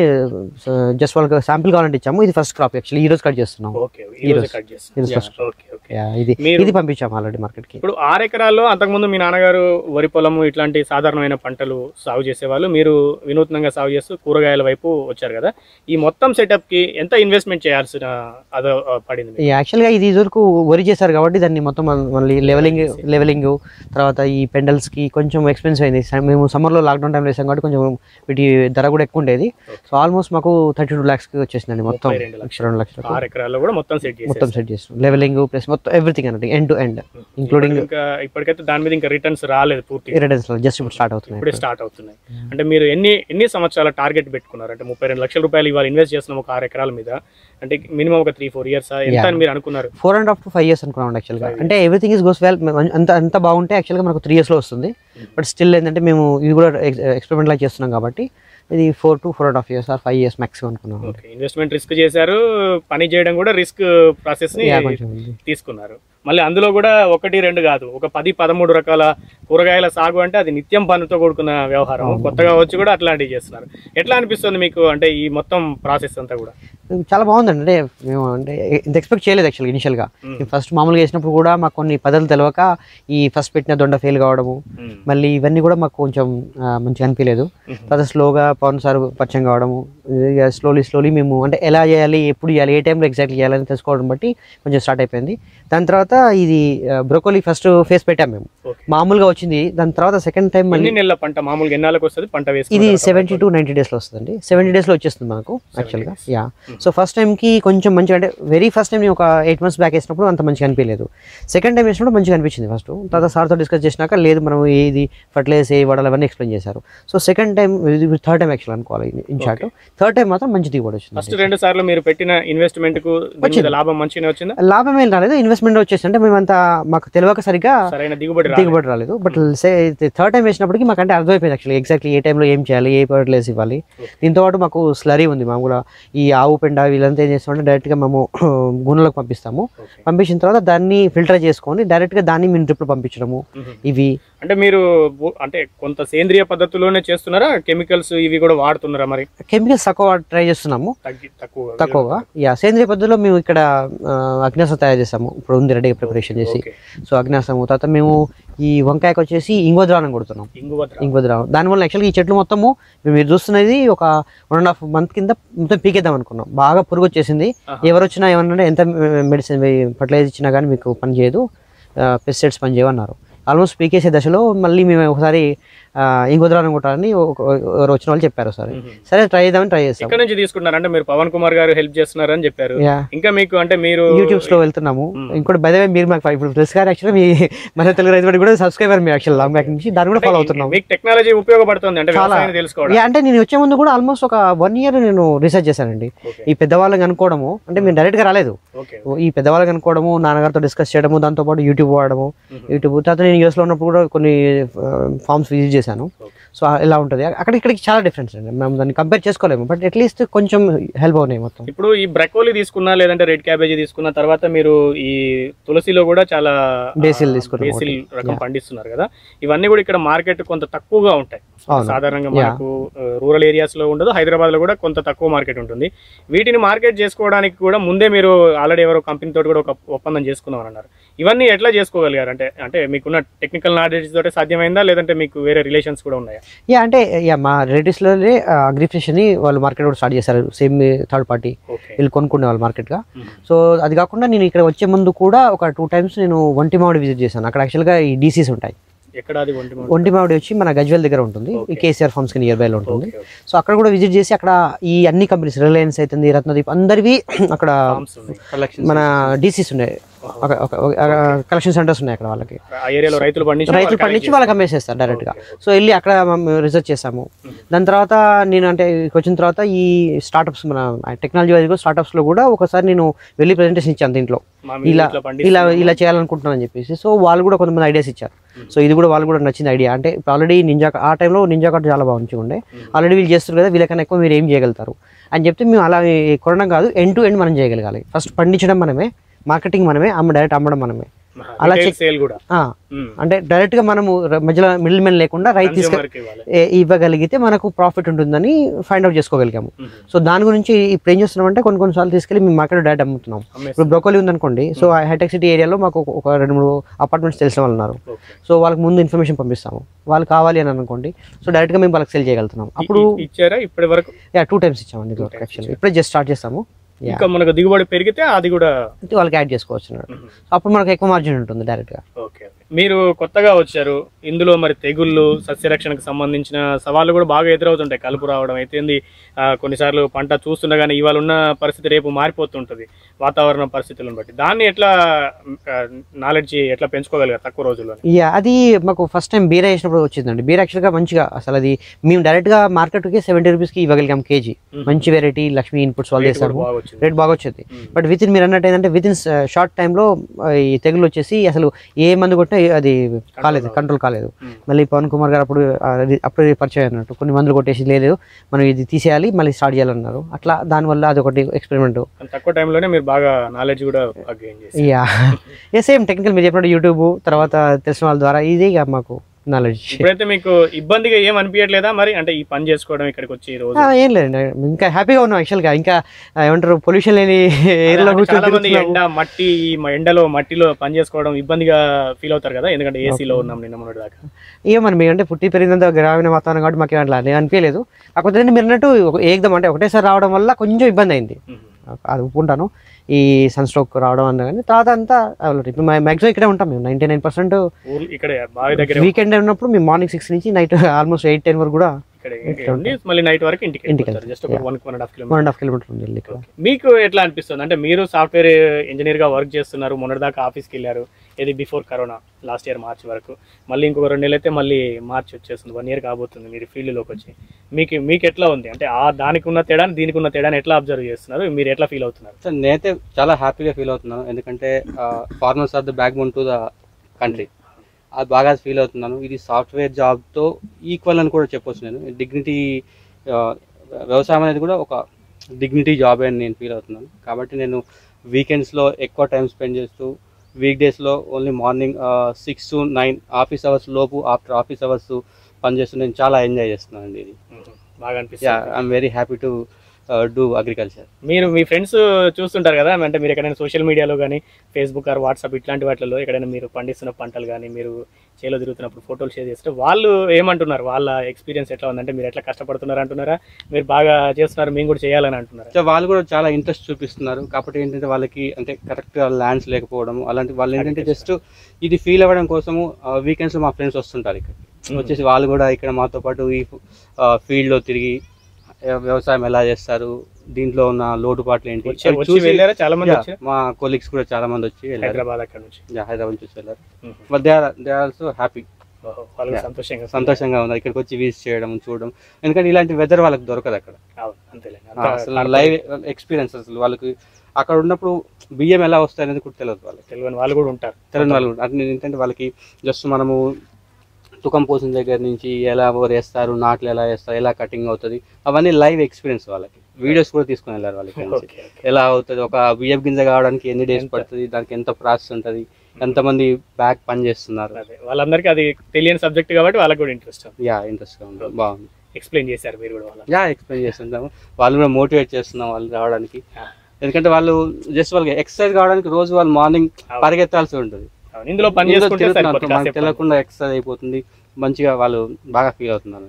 జస్ట్ వాళ్ళకి శాంపిల్ కావాలంటే ఇచ్చాము ఇది ఫస్ట్ క్రాప్ యాక్చువల్లీ ఈ రోజు కట్ చేస్తున్నాం ఓకే ఈ రోజు కట్ ఇది చేస్తాం first. ఓకే ఓకే Yeah, ఇది మీరు- ఇది పంపించాము ఆల్రెడీ మార్కెట్కి ఇప్పుడు ఆరు ఎకరాల్లో అంతకుముందు మీ నాన్నగారు వరి పొలము ఇట్లాంటి సాధారణమైన పంటలు సాగు చేసేవాళ్ళు మీరు వినూత్నంగా సాగు చేస్తూ కూరగాయల వైపు వచ్చారు కదా ఈ మొత్తం సెటప్ కి ఎంత ఇన్వెస్ట్మెంట్ చేయాల్సిన అదో ఆ, పడింది మీకు? యాక్చువల్గా ఇది ఇదివరకు వరి చేశారు కాబట్టి దాన్ని మొత్తం మన- మళ్ళీ లెవెలింగ్ లెవెలింగ్ తర్వాత ఈ పెండల్స్కి కొంచెం ఎక్స్పెన్సివ్ అయింది స- మేము సమ్మర్లో లాక్డౌన్ టైంలో వేసాం కాబట్టి కొంచెం వీటి ధర కూడా ఎక్కువ ఉండేది సో ఆల్మోస్ట్ మాకు థర్టీ టూ ల్యాక్స్కి వచ్చేసిందండి మొత్తం ముప్పై రెండు లక్ష రెండు లక్షలకు ఆరు ఎకరాల్లో కూడా మొత్తం సెట్ చేసి మొత్తం సెట్ చేస్తాం లెవెలింగ్ ప్లస్ మొత్తం ఎవ్రీథింగ్ అన్నట్టు ఎండ్ టు ఎండ్ ఇంక్లూడింగ్ ఇంకా ఇప్పటికైతే దాని మీద ఇంకా రిటర్న్స్ రాలేదు పూర్తిగా ఇరడెన్స్ జస్ట్ ఇప్పుడు స్టార్ట్ అవుతున్నాయి ఇప్పుడే స్టార్ట్ అవుతున్నాయి అంటే మీరు ఎన్ని ఎన్ని సంవత్సరాల టార్గెట్ పెట్టుకున్నారు అంటే ముప్పై రెండు లక్షల రూపాయలు ఇవాళ ఇన్వెస్ట్ చేస్తున్నాం ఒక ఆరు ఎకరాల మీద అంటే మినిమం ఒక త్రీ ఫోర్ ఇయర్స్ ఎంత అని మీరు అనుకున్నారు four and half to five years అనుకున్నాం యాక్చువల్గా అంటే ఎవ్రీథింగ్ ఇస్ గోస్ వెల్ అంత అంత బాగుంటే యాక్చువల్గా మనకు త్రీ ఇయర్స్లో వస్తుంది బట్ స్టిల్ ఏంటంటే మేము ఇది కూడా ఎక్స్పెరిమెంట్ లాగా చేస్తున్నాం కాబట్టి ఇది four to four and half years or five years maximum అనుకున్నాం ఓకే ఇన్వెస్ట్మెంట్ రిస్క్ చేశారు పని చేయడం కూడా రిస్క్ ప్రాసెస్ ని Yeah, కొంచెం ఉంది. తీసుకున్నారు మళ్ళీ అందులో కూడా ఒకటి రెండు కాదు ఒక పది పదమూడు రకాల కూరగాయల సాగు అంటే అది నిత్యం పనితో కూడుకున్న వ్యవహారం కొత్తగా వచ్చి కూడా అట్లాంటివి చేస్తున్నారు ఎట్లా అనిపిస్తుంది మీకు అంటే ఈ మొత్తం ప్రాసెస్ అంతా కూడా చాలా బాగుందండి అంటే మేము అంటే ఇంత ఎక్స్పెక్ట్ చేయలేదు యాక్చువల్గా ఇనిషియల్గా ఫస్ట్ మామూలుగా వేసినప్పుడు కూడా మాకు కొన్ని పదాలు తెలియక ఈ ఫస్ట్ పెట్టిన దొండ ఫెయిల్ కావడము మ్మ్. మళ్ళీ ఇవన్నీ కూడా మాకు కొంచెం ఆ, మంచిగా అనిపించలేదు తర్వాత స్లోగా పవన్ సార్ పరిచయం కావడము ఇక స్లోలీ స్లోలీ మేము అంటే ఎలా చేయాలి ఎప్పుడు చేయాలి ఏ టైంలో ఎగ్జాక్ట్లీ చేయాలని తెలుసుకోవడం బట్టి కొంచెం స్టార్ట్ అయిపోయింది దాని తర్వాత ఇది బ్రోకోలీ ఫస్ట్ ఫేస్ పెట్టాం మేము Okay. మామూలుగా వచ్చింది దాని తర్వాత సెకండ్ టైం మళ్ళీ ఎన్ని నెలల పంట మామూలుగా ఎన్నాళ్ళకి వస్తుంది పంట ఇది వేసుకుంటారు సెవెంటీ టు నైంటీ డేస్లో వస్తుందండి సెవెంటీ డేస్లో వచ్చేస్తుంది మనకు యాక్చువల్గా యా సో ఫస్ట్ టైంకి కొంచెం మంచిగా అంటే వెరీ ఫస్ట్ టైం నేను ఒక ఎయిట్ మంత్స్ బ్యాక్ వేసినప్పుడు అంత మంచిగా అనిపించలేదు సెకండ్ టైం వేసినప్పుడు మంచిగా అనిపించింది ఫస్ట్ తర్వాత సార్తో డిస్కస్ చేసినాక లేదు మనం ఏది ఫర్టిలైజర్స్ ఏ వాడాలి అవన్నీ ఎక్స్ప్లెయిన్ చేశారు so second time third time actual అనుకోవాలి ఇన్ షార్ట్ థర్డ్ టైం మాత్రం మంచి దిగుబడి వచ్చింది ఫస్ట్ రెండు సార్లు మీరు పెట్టిన ఇన్వెస్ట్మెంట్ కు దీని మీద లాభం మంచిగా వచ్చిందా లాభం ఏం రాలేదు ఇన్వెస్ట్మెంట్ వచ్చేసి అంటే మేమంతా మాకు తెలియక సరిగ్గా సరైన దిగుబడి రాలేదు. దిగుబడి రాలేదు బట్ థర్డ్ టైం వేసినప్పటికి మాకు అంటే అర్థమైపోయింది యాక్చువల్లీ ఎగ్జాక్ట్లీ ఏ టైంలో ఏం చేయాలి ఏ ఫర్టిలైజర్స్ ఇవ్వాలి దీంతో పాటు మాకు స్లరీ ఉంది మాకు కూడా ఈ ఆవు పెండ వీళ్ళంతా ఏం చేస్తామంటే డైరెక్ట్గా మేము గుణలకు పంపిస్తాము Okay. పంపించిన తర్వాత దాన్ని ఫిల్టర్ చేసుకొని డైరెక్ట్గా దాన్ని మేము డ్రిప్లో పంపించడము మ్మ్. ఇవి అంటే మీరు భూ- అంటే కొంత సేంద్రియ పద్ధతిలోనే చేస్తున్నారా కెమికల్స్ ఇవి కూడా వాడుతున్నారా మరి కెమికల్స్ తక్కువ ట్రై చేస్తున్నాము తగ్గి తక్కువ తక్కువగా యా సేంద్రియ పద్ధతిలో మేము ఇక్కడ ఆ, అగ్నాసం తయారు చేసాము ఇప్పుడు ఉంది రెడీగా ప్రిపరేషన్ చేసి ఓకే. సో అగ్నాసము తర్వాత మేము ఈ వంకాయకి వచ్చేసి ఇంగోద్రానం కొడుతున్నాం ఇంగువ ద్రావణం. ఇంగుద్రావం దానివల్ల యాక్చువల్గా ఈ చెట్లు మొత్తము ఇప్పుడు మీరు చూస్తున్నది ఒక వన్ అండ్ హాఫ్ మంత్ కింద మొత్తం పీకేద్దాం అనుకున్నాం బాగా పురుగు వచ్చేసింది ఎవరు వచ్చినా ఏమన్నా ఎంత మెడిసిన్ ఫర్టిలైజర్ ఇచ్చినా కానీ మీకు పని చేయదు పెస్టిసైడ్స్ పని చేయవన్నారు ఆల్మోస్ట్ పీకేసే దశలో మళ్ళీ మేము ఒకసారి ఆ, ఇంగుద్రానం కొట్టాలని ఒక- ఎవరు వచ్చిన వాళ్ళు చెప్పారు సరే సరే ట్రై చేద్దామని ట్రై చేస్తాం ఎక్కడ నుంచి తీసుకుంటున్నారు అంటే మీరు పవన్ కుమార్ గారు హెల్ప్ చేస్తున్నారని చెప్పారు యా ఇంకా మీకు అంటే మీరు యూట్యూబ్స్ లో వెళ్తున్నాము ఇంకోటి బై మీరు మాకు ఇప్పుడు ప్రెస్ గారు యాక్చువల్లీ మీ మన తెలుగు రైతు బడి కూడా సబ్స్క్రైబర్ మీ యాక్చువల్ లాంగ్ బ్యాక్ నుంచి దాన్ని కూడా ఫాలో అవుతున్నాం మీకు టెక్నాలజీ ఉపయోగపడుతుంది అంటే వ్యవసాయాన్ని తెలుసుకోవడం యా, అంటే నేను వచ్చే ముందు కూడా ఆల్మోస్ట్ ఒక వన్ ఇయర్ నేను రీసెర్చ్ చేశానండి ఓకే. ఈ పెద్దవాళ్ళని అనుకోవడము అంటే మేము డైరెక్ట్ గా రాలేదు ఓకే ఈ పెద్దవాళ్ళని అనుకోవడము నాన్నగారితో డిస్కస్ చేయడము దాంతో పాటు యూట్యూబ్ వాడము యూట్యూబ్ తర్వాత నేను యూఎస్ లో ఉన్నప్పుడు కూడా కొన్ని ఫార్మ్స్ విజిట్ చేశాను ఓకే. సో ఇలా ఉంటుంది అక్కడ ఇక్కడికి చాలా డిఫరెన్స్ అండి మేము దాన్ని కంపేర్ చేసుకోలేము బట్ అట్లీస్ట్ కొంచెం హెల్ప్ అవునాయి మొత్తం ఇప్పుడు ఈ బ్రకోలీ తీసుకున్నా లేదంటే రెడ్ క్యాబేజీ తీసుకున్న తర్వాత మీరు ఈ తులసిలో కూడా చాలా Basil తీసుకున్నాం బేసిల్ రకం పండిస్తున్నారు కదా ఇవన్నీ కూడా ఇక్కడ మార్కెట్ కొంత తక్కువగా ఉంటాయి అవును. సాధారణంగా మనకు రూరల్ ఏరియాస్ లో ఉండదు హైదరాబాద్ లో కూడా కొంత తక్కువ మార్కెట్ ఉంటుంది వీటిని మార్కెట్ చేసుకోవడానికి కూడా ముందే మీరు ఆల్రెడీ ఎవరో కంపెనీ తోటి కూడా ఒక ఒప్పందం చేసుకుందాం అన్నారు ఇవన్నీ ఎట్లా చేసుకోగలిగారు అంటే అంటే మీకున్న టెక్నికల్ నాలెడ్జ్ తోటి సాధ్యమైందా లేదంటే మీకు వేరే రిలేషన్స్ కూడా ఉన్నాయా యా అంటే యా మా రిలేటివ్స్లోనే అగ్రిఫిషన్ని వాళ్ళు మార్కెట్ కూడా స్టార్ట్ చేశారు సేమ్ థర్డ్ పార్టీ ఓకే వీళ్ళు కొనుక్కునే వాళ్ళు మార్కెట్గా సో అది కాకుండా నేను ఇక్కడ వచ్చే ముందు కూడా ఒక టూ టైమ్స్ నేను వంటి మామిడి విజిట్ చేశాను అక్కడ యాక్చువల్గా ఈ డీసీస్ ఉంటాయి ఎక్కడ అది ఒంటి మాట? ఒంటి మామిడి వచ్చి మన గజ్వెల్ దగ్గర ఉంటుంది Okay. కేసీఆర్ ఫార్మ్స్ కి నియర్ బై లో ఉంటుంది ఓకే, ఓకే. సో అక్కడ కూడా విజిట్ చేసి అక్కడ ఈ అన్ని కంపెనీస్ రిలయన్స్ అవుతుంది రత్నదీప్ అందరివి అక్కడ Farms ఉన్నాయి. కలెక్షన్ మన డీసీస్ ఉన్నాయి కలెక్షన్ సెంటర్స్ ఉన్నాయి అక్కడ వాళ్ళకి ఆ ఏరియాలో రైతులు పండించి రైతులు పండించి వాళ్ళకి అమ్మేసేస్తారు డైరెక్ట్ గా సో వెళ్ళి అక్కడ రీసెర్చ్ చేసాము దాని తర్వాత నేను అంటే ఇక్కడికి వచ్చిన తర్వాత ఈ స్టార్టప్స్ మన టెక్నాలజీ వైజ్ స్టార్టప్స్ లో కూడా ఒకసారి నేను వెళ్ళి ప్రెజెంటేషన్ ఇచ్చాను దీంట్లో మా మీద ఇలా ఇట్లా పండిస్తున్నాము. ఇలా ఇలా చేయాలనుకుంటున్నాను అని చెప్పేసి సో వాళ్ళు కూడా కొంతమంది ఐడియాస్ ఇచ్చారు సో ఇది కూడా వాళ్ళు కూడా నచ్చింది ఐడియా అంటే ఆల్రెడీ నింజా ఆ టైంలో నింజా కార్డ్ చాలా బాగా మంచిగా ఉండే ఆల్రెడీ వీళ్ళు చేస్తారు కదా వీళ్ళకన్నా ఎక్కువ మీరు ఏం చేయగలుగుతారు అని చెప్తే మేము అలా కొనడం కాదు ఎండ్ టు ఎండ్ మనం చేయగలగాలి ఫస్ట్ పండించడం మనమే మార్కెటింగ్ మనమే అమ్మ డైరెక్ట్ అమ్మడం మనమే అలా రిటైల్ సేల్ కూడా ఆ, ఉమ్. అంటే డైరెక్ట్ గా మనము ర- మధ్యలో మిడిల్ మెన్ లేకుండా రైతు తీసుకు Consumer కి ఇవ్వాలి. ఏ- ఇవ్వగలిగితే మనకు ప్రాఫిట్ ఉంటుందని ఫైండ్ అవుట్ చేసుకోగలిగాము మ్మ్. సో దాని గురించి ఇప్పుడు ఏం చేస్తున్నామంటే కొన్ని కొన్నిసార్లు తీసుకెళ్ళి మేము మార్కెట్ డైరెక్ట్ అమ్ముతున్నాం అమ్మేస్తాం. ఇప్పుడు బ్రోకోలీ ఉందనుకోండి సో ఆ హైటెక్ సిటీ ఏరియాలో మాకు ఒక- ఒక రెండు మూడు అపార్ట్మెంట్స్ తెలిసిన వాళ్ళు ఉన్నారు ఓకే. సో వాళ్ళకి ముందు ఇన్ఫర్మేషన్ పంపిస్తాము వాళ్ళు కావాలి అని అనుకోండి సో డైరెక్ట్గా మేము వాళ్ళకి సెల్ చేయగలుగుతున్నాం అప్పుడు ఇ- ఇచ్చారా ఇప్పటి వరకు యా టూ టైమ్స్ ఇచ్చామండి ఇది యాక్చువల్లీ ఇప్పుడే జస్ట్ స్టార్ట్ చేస్తాము యా ఇంకా మనకు దిగుబడి పెరిగితే అది కూడా అంటే వాళ్ళకి యాడ్ చేసుకోవచ్చు అన్నట్టు. మ్మ్. అప్పుడు మనకు ఎక్కువ మార్జిన్ ఉంటుంది డైరెక్ట్గా ఓకే మీరు కొత్తగా వచ్చారు ఇందులో మరి తెగుళ్ళు సస్యరక్షణకు సంబంధించిన సవాళ్ళు కూడా బాగా ఎదురవుతుంటాయి కలుపు రావడం అయితే ఏంది, ఆ, కొన్నిసార్లు పంట చూస్తుండగానే ఇవాళ ఉన్న పరిస్థితి రేపు మారిపోతుంటుంది వాతావరణ పరిస్థితులను బట్టి దాన్ని ఎట్లా నాలెడ్జ్ ఎట్లా పెంచుకోగలిగారు తక్కువ రోజుల్లో యా అది మాకు ఫస్ట్ టైం బీర్ వేసినప్పుడు వచ్చిందండి బీర్ యాక్చువల్గా మంచిగా అసలు అది మేము డైరెక్ట్గా మార్కెట్కి సెవెంటీ రూపీస్కి ఇవ్వగలిగాం కేజీ మ్మ్. మంచి వెరైటీ లక్ష్మీ ఇన్పుట్స్ వాళ్ళు రేట్ కూడా చేసాము బాగా వచ్చింది రేట్ బాగా వచ్చింది మ్మ్. బట్ విత్ ఇన్ మీరు అన్నట్టు ఏంటంటే విత్ ఇన్ షార్ట్ టైంలో ఈ తెగులు వచ్చేసి అసలు ఏ మందు కొట్టినా అది కాలేదు కంట్రోల్ కాలేదు మ్మ్. మళ్ళీ పవన్ కుమార్ గారు అప్పుడు ఆ, అది అప్పుడు పరిచయం అన్నట్టు కొన్ని మందులు కొట్టేసి లేదు మనం ఇది తీసేయాలి మళ్ళీ స్టార్ట్ చేయాలన్నారు అట్లా దానివల్ల అది ఒకటి ఎక్స్పెరిమెంట్ కానీ తక్కువ టైంలోనే మీరు బాగా నాలెడ్జ్ కూడా బాగా గెయిన్ చేసి యా ఏ సేమ్ టెక్నికల్ మీరు చెప్పినట్టు యూట్యూబ్ తర్వాత తెలిసిన వాళ్ళ ద్వారా ఇదే ఇక మాకు నాలెడ్జ్ ఇప్పుడైతే మీకు ఇబ్బందిగా ఏం అనిపించట్లేదా మరి అంటే ఈ పని చేసుకోవడం ఇక్కడికి వచ్చి ఈ రోజు ఏం లేదండి ఇంకా హ్యాపీగా ఉన్నాం యాక్చువల్గా ఇంకా ఆ, ఏమంటారు పొల్యూషన్ లేని ఎయిర్లో అంటే చాలా మంది కూర్చొని ఎండ మట్టి ఈ మ- ఎండలో మట్టిలో పని చేసుకోవడం ఇబ్బందిగా ఫీల్ అవుతారు కదా ఎందుకంటే ఏసీలో ఉన్నాం నిన్న మొన్నటి దాకా ఏమని మేము అంటే పుట్టి పెరిగినంత గ్రామీణ వాతావరణం కాబట్టి మాకు అట్లా అనే అనిపించలేదు కాకపోతే ఏంటంటే మీరు అన్నట్టు ఒక- ఏకదం అంటే ఒకటేసారి రావడం వల్ల కొంచెం ఇబ్బంది అయింది అది ఒప్పుకుంటాను ఈ సన్ స్ట్రోక్ రావడం అన్న కానీ తర్వాత అంతా available. ఇప్పుడు మ్యాక్సిమం ఇక్కడే ఉంటాం మేము నైంటీ నైన్ పర్సెంట్ ఊర్లు ఇక్కడ బావి దగ్గర వీకెండ్ ఉన్నప్పుడు మేము మార్నింగ్ సిక్స్ నుంచి నైట్ ఆల్మోస్ట్ ఎయిట్ టెన్ వరకు కూడా ఇక్కడ ఉండి మళ్ళీ నైట్ వరకు ఇంటికి ఇంటికి వెళ్తారు జస్ట్ ఒక one one and half one kilometre and half kilometre ఉంది వెళ్ళి ఇక్కడ మీకు ఎట్లా అనిపిస్తుంది అంటే మీరు సాఫ్ట్వేర్ ఇంజనీర్ గా వర్క్ చేస్తున్నారు మొన్నటి దాకా ఆఫీస్కి వెళ్ళారు ఇది before corona last year March వరకు మళ్ళీ ఇంకొక రెండు నెలలు అయితే మళ్ళీ మార్చ్ వచ్చేస్తుంది వన్ ఇయర్ కాబోతుంది మీరు ఫీల్డ్ లోకి వచ్చి మీకు మీకు ఎట్లా ఉంది అంటే ఆ దానికి ఉన్న తేడాని దీనికి ఉన్న తేడాని ఎట్లా అబ్జర్వ్ చేస్తున్నారు మీరు ఎట్లా ఫీల్ అవుతున్నారు సో నేనైతే చాలా హ్యాపీగా ఫీల్ అవుతున్నాను ఎందుకంటే farmers are the backbone to the country అది బాగా ఫీల్ అవుతున్నాను ఇది సాఫ్ట్వేర్ జాబ్తో ఈక్వల్ అని కూడా చెప్పొచ్చు నేను డిగ్నిటీ వ్యవసాయం అనేది కూడా ఒక డిగ్నిటీ జాబ్ అని నేను ఫీల్ అవుతున్నాను కాబట్టి నేను వీకెండ్స్లో ఎక్కువ టైం స్పెండ్ చేస్తూ వీక్ డేస్లో only morning six to nine office hours లోపు ఆఫ్టర్ ఆఫీస్ అవర్స్ పనిచేస్తూ నేను చాలా ఎంజాయ్ చేస్తున్నాను అండి ఇది బాగా యా అనిపిస్తుంది I'm very happy to do agriculture మీరు మీ ఫ్రెండ్స్ చూస్తుంటారు కదా అంటే మీరు ఎక్కడైనా సోషల్ మీడియాలో కానీ ఫేస్బుక్ ఆర్ వాట్సాప్ ఇట్లాంటి వాటిలో ఎక్కడైనా మీరు పండిస్తున్న పంటలు కానీ మీరు చేలో తిరుగుతున్నప్పుడు ఫోటోలు షేర్ చేస్తే వాళ్ళు ఏమంటున్నారు వాళ్ళ ఎక్స్పీరియన్స్ ఎట్లా ఉందంటే మీరు ఎట్లా కష్టపడుతున్నారు అంటున్నారా మీరు బాగా చేస్తున్నారు మేము కూడా చేయాలని అంటున్నారా సో వాళ్ళు కూడా చాలా ఇంట్రెస్ట్ చూపిస్తున్నారు కాకపోతే ఏంటంటే వాళ్ళకి అంటే కరెక్ట్ ల్యాండ్స్ లేకపోవడం అలాంటి వాళ్ళు ఏంటంటే జస్ట్ ఇది ఫీల్ అవ్వడం కోసము వీకెండ్స్ మా ఫ్రెండ్స్ వస్తుంటారు ఇక్కడ వచ్చేసి వాళ్ళు కూడా ఇక్కడ మాతో పాటు ఈ ఫీల్డ్ లో తిరిగి ఆ, వ్యవసాయం ఎలా చేస్తారు దీంట్లో ఉన్న లోటుపాట్లు ఏంటి వచ్చి అవి వచ్చి చూసి వెళ్ళారా చాలా మంది Yeah, వచ్చారు మా కొలీగ్స్ కూడా చాలా మంది వచ్చి వెళ్ళారు హైదరాబాద్ అక్కడ నుంచి Yeah, హైదరాబాద్ చూసి వెళ్ళారు Mhm. But they are they are also happy ఓహో, వాళ్ళు Yeah. సంతోషంగా సంతోషంగా ఉన్నారు ఇక్కడికి వచ్చి విజిట్ చేయడం చూడడం ఎందుకంటే ఇలాంటి వెదర్ వాళ్ళకి దొరకదు అక్కడ అవును, అంతేలే ఆ, అసలు లైవ్ ఎక్స్పీరియన్స్ అసలు వాళ్ళకి అక్కడ ఉన్నప్పుడు బియ్యం ఎలా వస్తాయి అనేది కూడా తెలియదు వాళ్ళకి తెలియని వాళ్ళు కూడా ఉంటారు తెలియని వాళ్ళు కూడా. అంటే ఏంటంటే వాళ్ళకి జస్ట్ మనము తుకం పోసిన దగ్గర నుంచి ఎలా వేస్తారు నాట్లు ఎలా వేస్తారు ఎలా కటింగ్ అవుతుంది అవన్నీ లైవ్ ఎక్స్పీరియన్స్ వాళ్ళకి వీడియోస్ కూడా తీసుకుని వెళ్ళారు వాళ్ళకి నుంచి. Okay okay. ఎలా అవుతుంది ఒక బియ్యం గింజ కావడానికి ఎన్ని డేస్ ఎంత? పడుతుంది దానికి ఎంత ప్రాసెస్ ఉంటుంది ఎంతమంది బ్యాక్ పని చేస్తున్నారు అదే వాళ్ళందరికీ అది తెలియని సబ్జెక్ట్ కాబట్టి వాళ్ళకి కూడా ఇంట్రెస్ట్ యా ఇంట్రెస్ట్గా ఉంది బాగుంది ఎక్స్ప్లెయిన్ చేశారు మీరు కూడా వాళ్ళ యా ఎక్స్ప్లెయిన్ చేస్తుంటాము వాళ్ళు కూడా మోటివేట్ చేస్తున్నాం వాళ్ళు రావడానికి ఆ. ఎందుకంటే వాళ్ళు జస్ట్ వాళ్ళకి ఎక్సర్సైజ్ కావడానికి రోజు వాళ్ళు మార్నింగ్ అవును. పరిగెత్తాల్సి ఉంటుంది అవును, ఇందులో పని ఇందులో చేసుకుంటే తిరుగుతున్నారు. సరిపోతుంది మనకు కాసేపు తెలియకుండా ఎక్సర్సైజ్ అయిపోతుంది మంచిగా వాళ్ళు బాగా ఫీల్ అవుతున్నారు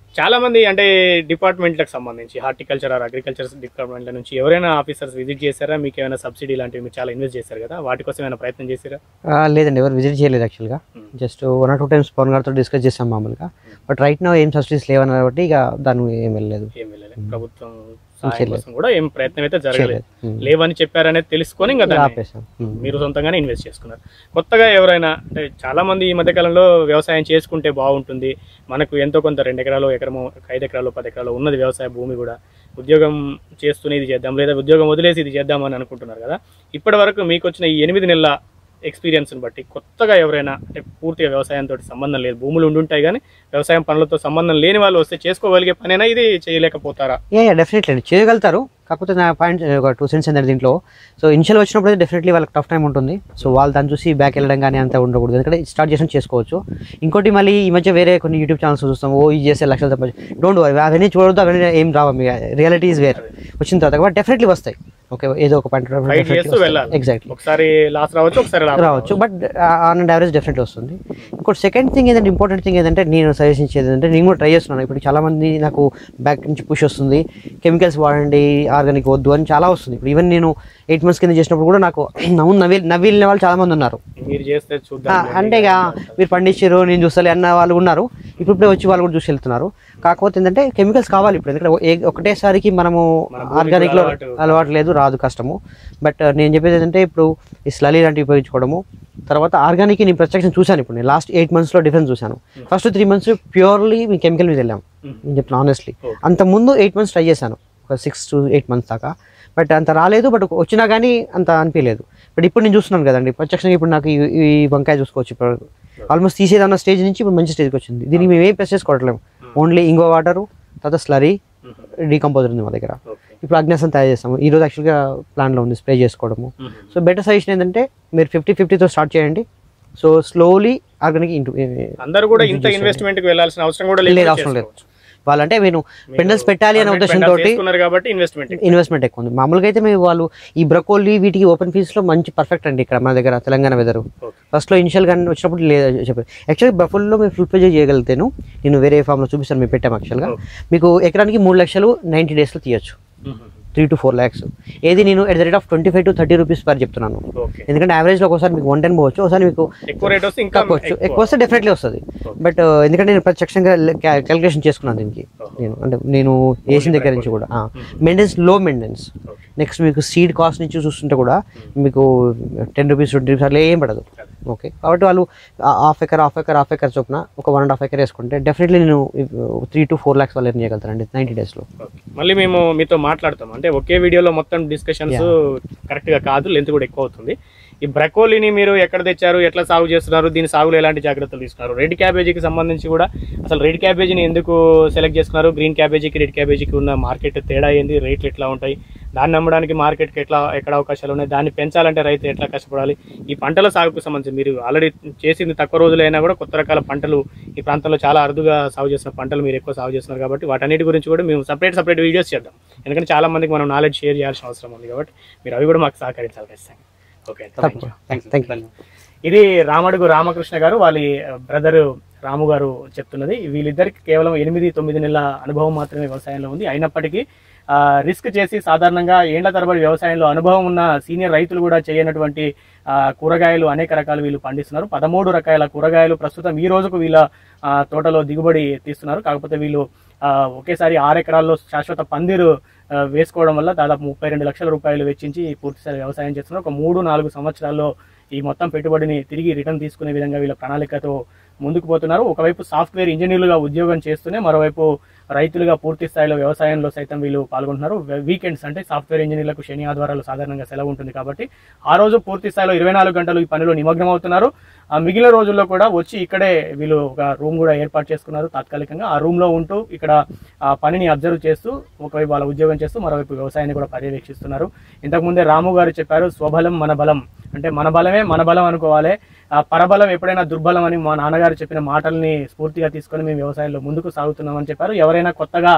చాలా మంది అంటే డిపార్ట్మెంట్లకు సంబంధించి హార్టికల్చర్ ఆర్ అగ్రికల్చర్ డిపార్ట్మెంట్ల నుంచి ఎవరైనా ఆఫీసర్స్ విజిట్ చేశారా మీకు ఏమైనా సబ్సిడీ లాంటివి మీరు చాలా ఇన్వెస్ట్ చేశారు కదా వాటి కోసం ఏమైనా ప్రయత్నం చేశారా ఆ, లేదండి ఎవరు విజిట్ చేయలేదు యాక్చువల్గా Hmm. Just one or two times Pawan గారితో డిస్కస్ చేసాం మామూలుగా బట్ రైట్ నా ఏం సబ్సిడీస్ లేవని కాబట్టి ఇక దాని ఏం వెళ్ళలేదు ఏం వెళ్ళలేదు ప్రభుత్వం సహాయం చేయలేదు. కోసం కూడా ఏం ప్రయత్నం అయితే జరగలేదు చేయలేదు. Hmm. లేవని చెప్పారనేది తెలుసుకొని ఇంకా దాన్ని ఆపేసాం Hmm. మీరు సొంతంగానే ఇన్వెస్ట్ చేసుకున్నారు కొత్తగా ఎవరైనా అంటే చాలా మంది ఈ మధ్య కాలంలో వ్యవసాయం చేసుకుంటే బాగుంటుంది మనకు ఎంతో కొంత రెండు ఎకరాలు ఎకరము ఒక ఐదు ఎకరాలు పది ఎకరాలు ఉన్నది వ్యవసాయ భూమి కూడా ఉద్యోగం చేస్తూనే ఇది చేద్దాం లేదా ఉద్యోగం వదిలేసి ఇది చేద్దామని అనుకుంటున్నారు కదా ఇప్పటి వరకు మీకు వచ్చిన ఈ ఎనిమిది నెలల ఎక్స్పీరియన్స్ని బట్టి కొత్తగా ఎవరైనా అంటే పూర్తిగా వ్యవసాయంతో సంబంధం లేదు భూములు ఉండుంటాయి కానీ వ్యవసాయం పనులతో సంబంధం లేని వాళ్ళు వస్తే చేసుకోగలిగే పనైనా ఇది చేయలేకపోతారా యా యా డెఫినెట్లీ అండి చేయగలుగుతారు కాకపోతే నా పాయింట్ ఒక టూ సెన్స్ ఏంటంటే దీంట్లో సో ఇనిషియల్ వచ్చినప్పుడు అయితే డెఫినెట్లీ వాళ్ళకి టఫ్ టైం ఉంటుంది సో వాళ్ళు దాన్ని చూసి బ్యాక్ వెళ్ళడం కానీ అంత ఉండకూడదు ఎందుకంటే స్టార్ట్ చేసిన చేసుకోవచ్చు ఇంకోటి మళ్ళీ ఈ మధ్య వేరే కొన్ని యూట్యూబ్ ఛానల్స్ చూస్తాం ఓ ఇది చేస్తే లక్షలు తప్ప డోంట్ వరీ అవన్నీ చూడొద్దు అవన్నీ ఏం రావు మీ రియాలిటీ ఈజ్ వేర్ వచ్చిన తర్వాత కాబట్టి డెఫినెట్లీ వస్తాయి ఓకే ఏదో ఒక పాయింట్ ఫైట్ చేస్తూ వెళ్ళాలి ఎగ్జాక్ట్లీ ఒకసారి లాస్ రావచ్చు ఒకసారి లాభం రావచ్చు but on and average definitely వస్తుంది ఇంకోటి సెకండ్ థింగ్ ఏదంటే ఇంపార్టెంట్ థింగ్ ఏదంటే నేను సజెషన్ ఇచ్చేది ఏంటంటే నేను కూడా ట్రై చేస్తున్నాను ఇప్పుడు చాలా మంది నాకు బ్యాక్ నుంచి పుష్ వస్తుంది కెమికల్స్ వాడండి ఆర్గానిక్ వద్దు అని చాలా వస్తుంది ఇప్పుడు ఈవెన్ నేను ఎయిట్ మంత్స్ కింద చేసినప్పుడు కూడా నాకు నవ్వు నవ్వి నవ్విలిన వాళ్ళు చాలా మంది ఉన్నారు మీరు చేస్తే ఆ, చూద్దాం అంటే ఇక మీరు పండించారు నేను చూస్తలే అన్న వాళ్ళు ఉన్నారు ఇప్పుడు ఇప్పుడే వచ్చి వాళ్ళు కూడా చూసి వెళ్తున్నారు కాకపోతే ఏంటంటే కెమికల్స్ కావాలి ఇప్పుడు ఎందుకంటే ఏ- ఒకటేసారికి మనము మన భూమికి ఆర్గానిక్ లో అలవాటు. అలవాటు లేదు రాదు కష్టము బట్ నేను చెప్పేది ఏంటంటే ఇప్పుడు ఈ స్లలీ లాంటివి ఉపయోగించుకోవడము తర్వాత ఆర్గానిక్ నేను ప్రత్యక్షం చూశాను ఇప్పుడు నేను లాస్ట్ ఎయిట్ మంత్స్లో డిఫరెన్స్ చూశాను ఫస్ట్ త్రీ మంత్స్ ప్యూర్లీ మీ కెమికల్ మీద వెళ్ళాం Hmm. నేను చెప్తాను ఆనెస్ట్లీ Okay. అంత ముందు ఎయిట్ మంత్స్ ట్రై చేశాను ఒక సిక్స్ టు ఎయిట్ మంత్స్ దాకా బట్ అంత రాలేదు బట్ వచ్చినా కానీ అంత అనిపించలేదు బట్ ఇప్పుడు నేను చూస్తున్నాను కదండి ప్రత్యక్షంగా ఇప్పుడు నాకు ఈ- ఈ వంకాయ చూసుకోవచ్చు ఇప్పుడు ఆల్మోస్ట్ తీసేదన్న స్టేజ్ నుంచి ఇప్పుడు మంచి స్టేజ్కి వచ్చింది దీనికి మేము ఏం పెస్ట్ చేసుకోవట్లేము ఓన్లీ ఇంగో వాటరు తర్వాత స్లరీ డీకంపోజర్ ఉంది మా దగ్గర ఓకే ఇప్పుడు అగ్నేసం తయారు చేస్తాము ఈ రోజు యాక్చువల్గా ప్లాన్లో ఉంది స్ప్రే చేసుకోవడము సో బెటర్ సజెషన్ ఏంటంటే మీరు ఫిఫ్టీ ఫిఫ్టీతో స్టార్ట్ చేయండి సో స్లోలీ ఆర్గానిక్ ఇంటూ అందరూ కూడా ఇంత ఇన్వెస్ట్మెంట్ కి వెళ్ళాల్సిన అవసరం కూడా లేదు లేదు అవసరం లేదు వాళ్ళంటే నేను పెండల్స్ పెట్టాలి అనే ఉద్దేశంతో చేసుకున్నారు కాబట్టి ఇన్వెస్ట్మెంట్ ఇన్వెస్ట్మెంట్ ఎక్కువ ఉంది మామూలుగా అయితే మేము వాళ్ళు ఈ బ్రకోలీ వీటికి ఓపెన్ ఫీస్లో మంచి పర్ఫెక్ట్ అండి ఇక్కడ మన దగ్గర తెలంగాణ వెదరు Okay. ఫస్ట్లో ఇనిషియల్ గా వచ్చినప్పుడు లేదు చెప్పారు యాక్చువల్లీ బఫుల్లో మేము ఫుల్ పేజ్ చేయగలిగితేను నేను వేరే ఫామ్లో చూపిస్తాను మేము పెట్టాము యాక్చువల్గా Okay. మీకు ఎకరానికి మూడు లక్షలు నైంటీ డేస్లో తీయచ్చు త్రీ టు ఫోర్ ల్యాక్స్ ఏది నేను at the rate of twenty five to thirty rupees per చెప్తున్నాను ఓకే ఎందుకంటే యావరేజ్లో ఒకసారి మీకు వన్ టెన్ పోవచ్చు ఒకసారి మీకు ఎక్కువ రేట్ వస్తే ఇంకా తక్కువ వచ్చు ఎక్కువ వస్తే డెఫినెట్లీ వస్తుంది బట్ ఎందుకంటే నేను ప్రత్యక్షంగా క్యాలిక్యులేషన్ చేసుకున్నాను దీనికి నేను అంటే నేను వేసిన దగ్గర నుంచి కూడా మెయింటెనెన్స్ లో మెయింటెనెన్స్ నెక్స్ట్ మీకు సీడ్ కాస్ట్ నుంచి చూస్తుంటే కూడా మీకు టెన్ రూపీస్ ట్వంటీ రూపీస్ అట్లా ఏం పడదు ఓకే కాబట్టి వాళ్ళు half acre half acre half acre చొప్పున ఒక వన్ అండ్ హాఫ్ ఎకర్ వేసుకుంటే డెఫినెట్లీ నేను త్రీ టు ఫోర్ ల్యాక్స్ వాళ్ళు ఎర్న్ చేయగలుగుతానండి నైంటీ డేస్లో ఓకే. మళ్ళీ మేము మీతో మాట్లాడతాం అంటే ఒకే వీడియోలో మొత్తం డిస్కషన్స్ కరెక్ట్ గా కాదు లెంత్ కూడా ఎక్కువ అవుతుంది ఈ బ్రకోలీని మీరు ఎక్కడ తెచ్చారు ఎట్లా సాగు చేస్తున్నారు దీని సాగులో ఎలాంటి జాగ్రత్తలు తీసుకున్నారు రెడ్ క్యాబేజీకి సంబంధించి కూడా అసలు రెడ్ క్యాబేజీని ఎందుకు సెలెక్ట్ చేసుకున్నారు గ్రీన్ క్యాబేజీకి రెడ్ క్యాబేజీకి ఉన్న మార్కెట్ తేడా ఏంది రేట్లు ఎట్లా ఉంటాయి దాన్ని నమ్మడానికి మార్కెట్కి ఎట్లా ఎక్కడ అవకాశాలు ఉన్నాయి దాన్ని పెంచాలంటే రైతు ఎట్లా కష్టపడాలి ఈ పంటల సాగుకు సంబంధించి మీరు ఆల్రెడీ చేసింది తక్కువ రోజులైనా కూడా కొత్త రకాల పంటలు ఈ ప్రాంతంలో చాలా అరుదుగా సాగు చేసిన పంటలు మీరు ఎక్కువ సాగు చేస్తున్నారు కాబట్టి వాటన్నిటి గురించి కూడా మేము సపరేట్ సపరేట్ వీడియోస్ చేద్దాం ఎందుకంటే చాలా మందికి మనం నాలెడ్జ్ షేర్ చేయాల్సిన అవసరం ఉంది కాబట్టి మీరు అవి కూడా మాకు సహకరించాలి ఖచ్చితంగా ఓకే తప్పకుండా థ్యాంక్ యూ ఇది రామడుగు రామకృష్ణ గారు వాళ్ళ బ్రదర్ రాము గారు చెప్తున్నది వీళ్ళిద్దరికి కేవలం ఎనిమిది తొమ్మిది నెలల అనుభవం మాత్రమే వ్యవసాయంలో ఉంది అయినప్పటికీ ఆ, రిస్క్ చేసి సాధారణంగా ఏండ్ల తరబడి వ్యవసాయంలో అనుభవం ఉన్న సీనియర్ రైతులు కూడా చేయనటువంటి ఆ, కూరగాయలు అనేక రకాలు వీళ్ళు పండిస్తున్నారు పదమూడు రకాల కూరగాయలు ప్రస్తుతం ఈ రోజుకు వీళ్ళ ఆ, తోటలో దిగుబడి తీస్తున్నారు కాకపోతే వీళ్ళు ఆ, ఒకేసారి ఆరు ఎకరాల్లో శాశ్వత పందిరు ఆ, వేసుకోవడం వల్ల దాదాపు ముప్పై రెండు లక్షల రూపాయలు వెచ్చించి పూర్తిస్థాయి వ్యవసాయం చేస్తున్నారు ఒక మూడు నాలుగు సంవత్సరాల్లో ఈ మొత్తం పెట్టుబడిని తిరిగి రిటర్న్ తీసుకునే విధంగా వీళ్ళ ప్రణాళికతో ముందుకు పోతున్నారు ఒకవైపు సాఫ్ట్వేర్ ఇంజనీర్లుగా ఉద్యోగం చేస్తూనే మరోవైపు రైతులుగా పూర్తి స్థాయిలో వ్యవసాయంలో సైతం వీళ్ళు పాల్గొంటున్నారు వీ- వీకెండ్స్ అంటే సాఫ్ట్వేర్ ఇంజనీర్లకు శని ఆదివారాలు సాధారణంగా సెలవు ఉంటుంది కాబట్టి ఆ రోజు పూర్తి స్థాయిలో ఇరవై నాలుగు గంటలు ఈ పనిలో నిమగ్నం అవుతున్నారు ఆ మిగిలిన రోజుల్లో కూడా వచ్చి ఇక్కడే వీళ్ళు ఒక రూమ్ కూడా ఏర్పాటు చేసుకున్నారు తాత్కాలికంగా ఆ రూమ్ లో ఉంటూ ఇక్కడ ఆ పనిని అబ్జర్వ్ చేస్తూ ఒకవైపు వాళ్ళ ఉద్యోగం చేస్తూ మరోవైపు వ్యవసాయాన్ని కూడా పర్యవేక్షిస్తున్నారు ఇంతకుముందే రాము గారు చెప్పారు స్వబలం మన బలం అంటే మన బలమే మన బలం అనుకోవాలి ఆ పరబలం ఎప్పుడైనా దుర్బలం అని మా నాన్నగారు చెప్పిన మాటల్ని స్ఫూర్తిగా తీసుకొని మేము వ్యవసాయంలో ముందుకు సాగుతున్నామని చెప్పారు ఎవరైనా కొత్తగా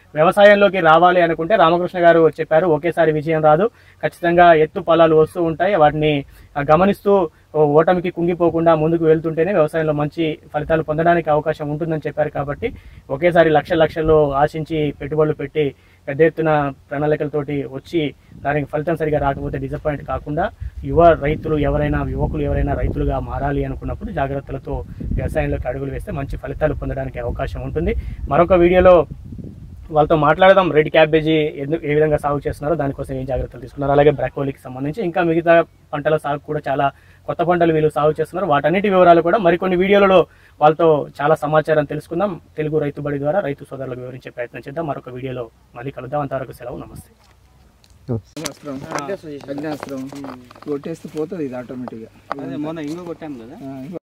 వ్యవసాయంలోకి రావాలి అనుకుంటే రామకృష్ణ గారు చెప్పారు ఒకేసారి విజయం రాదు ఖచ్చితంగా ఎత్తు పొలాలు వస్తూ ఉంటాయి వాటిని ఆ, గమనిస్తూ ఓ ఓటమికి కుంగిపోకుండా ముందుకు వెళ్తుంటేనే వ్యవసాయంలో మంచి ఫలితాలు పొందడానికి అవకాశం ఉంటుందని చెప్పారు కాబట్టి ఒకేసారి లక్ష లక్షల్లో ఆశించి పెట్టుబడులు పెట్టి పెద్ద ఎత్తున ప్రణాళికలతోటి వచ్చి దానికి ఫలితం సరిగా రాకపోతే డిసప్పాయింట్ కాకుండా యువ రైతులు ఎవరైనా యువకులు ఎవరైనా రైతులుగా మారాలి అనుకున్నప్పుడు జాగ్రత్తలతో వ్యవసాయంలోకి అడుగులు వేస్తే మంచి ఫలితాలు పొందడానికి అవకాశం ఉంటుంది మరొక వీడియోలో వాళ్ళతో మాట్లాడదాం రెడ్ క్యాబేజీ ఎందుకు ఏ విధంగా సాగు చేస్తున్నారో దానికోసం ఏం జాగ్రత్తలు తీసుకున్నారు అలాగే బ్రాకోలీకి సంబంధించి ఇంకా మిగతా పంటల సాగు కూడా చాలా కొత్త పంటలు వీళ్ళు సాగు చేస్తున్నారు వాటన్నిటి వివరాలు కూడా మరికొన్ని వీడియోలలో వాళ్ళతో చాలా సమాచారం తెలుసుకుందాం తెలుగు రైతు బడి ద్వారా రైతు సోదరులకు వివరించే ప్రయత్నం చేద్దాం మరొక వీడియోలో మళ్ళీ కలుద్దాం అంతవరకు సెలవు నమస్తే అస్త్రం అగ్నాస్త్రం కొట్టేస్తే పోతుంది ఇది ఆటోమేటిక్గా అదే మొన్న ఇంకో కొట్టాం కదా ఆ,